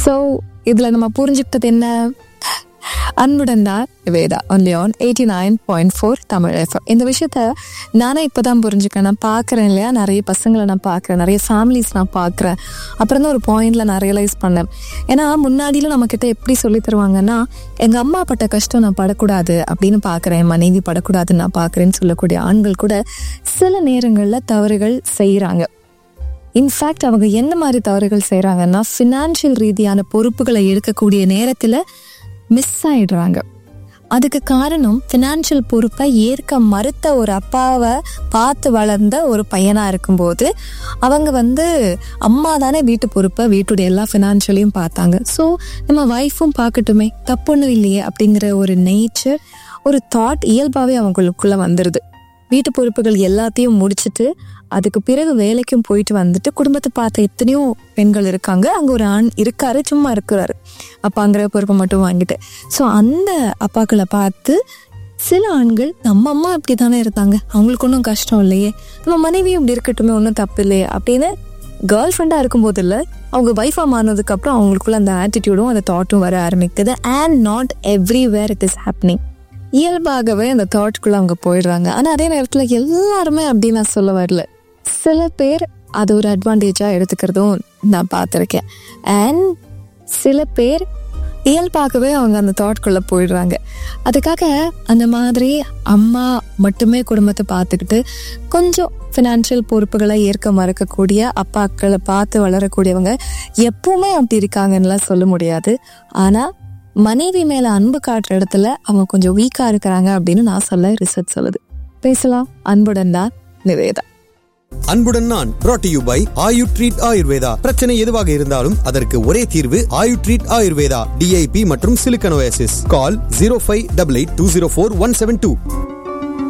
so இதில் நம்ம புரிஞ்சுக்கிட்டது என்ன அன்புடன் தான் Vedha only on eighty nine point four Tamil FM இந்த விஷயத்த நானே இப்போ தான் புரிஞ்சுக்கிறேன் நான் பார்க்குறேன் இல்லையா நிறைய பசங்களை நான் பார்க்குறேன் நிறைய ஃபேமிலிஸ் நான் பார்க்குறேன் அப்புறம் தான் ஒரு பாயிண்டில் நான் ரியலைஸ் பண்ணேன் ஏன்னா முன்னாடியில் நம்மக்கிட்ட எப்படி சொல்லி தருவாங்கன்னா எங்கள் அம்மா பட்ட கஷ்டம் நான் படக்கூடாது அப்படின்னு பார்க்குறேன் மனைவி படக்கூடாதுன்னு நான் பார்க்குறேன்னு சொல்லக்கூடிய ஆண்கள் கூட சில நேரங்களில் தவறுகள் செய்கிறாங்க இன்ஃபேக்ட் அவங்க என்ன மாதிரி தவறுகள் செய்கிறாங்கன்னா ஃபினான்ஷியல் ரீதியான பொறுப்புகளை எடுக்கக்கூடிய நேரத்தில் மிஸ் ஆயிடுறாங்க அதுக்கு காரணம் ஃபினான்ஷியல் பொறுப்பை ஏற்க மறுத்த ஒரு அப்பாவை பார்த்து வளர்ந்த ஒரு பையனாக இருக்கும்போது அவங்க வந்து அம்மா தானே வீட்டு பொறுப்பை வீட்டுடைய எல்லா ஃபினான்ஷியலையும் பார்த்தாங்க ஸோ நம்ம ஒய்ஃபும் பார்க்கட்டுமே தப்புன்னு இல்லையே அப்படிங்கிற ஒரு நேச்சர் ஒரு தாட் இயல்பாகவே அவங்களுக்குள்ளே வந்துடுது வீட்டு பொறுப்புகள் எல்லாத்தையும் முடிச்சுட்டு அதுக்கு பிறகு வேலைக்கும் போயிட்டு வந்துட்டு குடும்பத்தை பார்த்த எத்தனையோ பெண்கள் இருக்காங்க அங்கே ஒரு ஆண் இருக்காரு சும்மா இருக்கிறாரு அப்பாங்கிற பொறுப்பை மட்டும் வாங்கிட்டு ஸோ அந்த அப்பாக்களை பார்த்து சில ஆண்கள் நம்ம அம்மா இப்படி தானே இருந்தாங்க அவங்களுக்கு ஒன்றும் கஷ்டம் இல்லையே நம்ம மனைவியும் இப்படி இருக்கட்டுமே ஒன்றும் தப்பு இல்லையே அப்படின்னு கேர்ள் ஃப்ரெண்டாக இருக்கும்போது இல்லை அவங்க ஒய்ஃபாக மாறினதுக்கப்புறம் அவங்களுக்குள்ள அந்த ஆட்டிடியூடும் அந்த தாட்டும் வர ஆரம்பிக்குது and not everywhere it is happening இயல்பாகவே அந்த தாட்குள்ளே அவங்க போயிடுறாங்க ஆனால் அதே நேரத்தில் எல்லாருமே அப்படி நான் சொல்ல வரல சில பேர் அது ஒரு அட்வான்டேஜாக எடுத்துக்கிறதும் நான் பார்த்துருக்கேன் அண்ட் சில பேர் இயல்பாகவே அவங்க அந்த தாட்குள்ளே போயிடுறாங்க அதுக்காக அந்த மாதிரி அம்மா மட்டுமே குடும்பத்தை பார்த்துக்கிட்டு கொஞ்சம் ஃபினான்ஷியல் பொறுப்புகளை ஏற்க மறக்கக்கூடிய அப்பாக்களை பார்த்து வளரக்கூடியவங்க எப்பவுமே அப்படி இருக்காங்கன்னுலாம் சொல்ல முடியாது ஆனால் மனைவி மேல அன்பு காட்டுற இடத்துல அவங்க கொஞ்சம் வீக்கா இருக்கிறாங்க அப்படின்னு நான் சொல்ல ரிசர்ச் சொல்லுது பேசலாம் அன்புடன் தான் நிவேதா அன்புடன் நான் brought to you by Ayu treat Ayurveda பிரச்சனை எதுவாக இருந்தாலும் அதற்கு ஒரே தீர்வு ஆயு ட்ரீட் ஆயுர்வேதா டிஐபி மற்றும் சிலிக்கனோசிஸ் call zero five double eight two zero four one seven two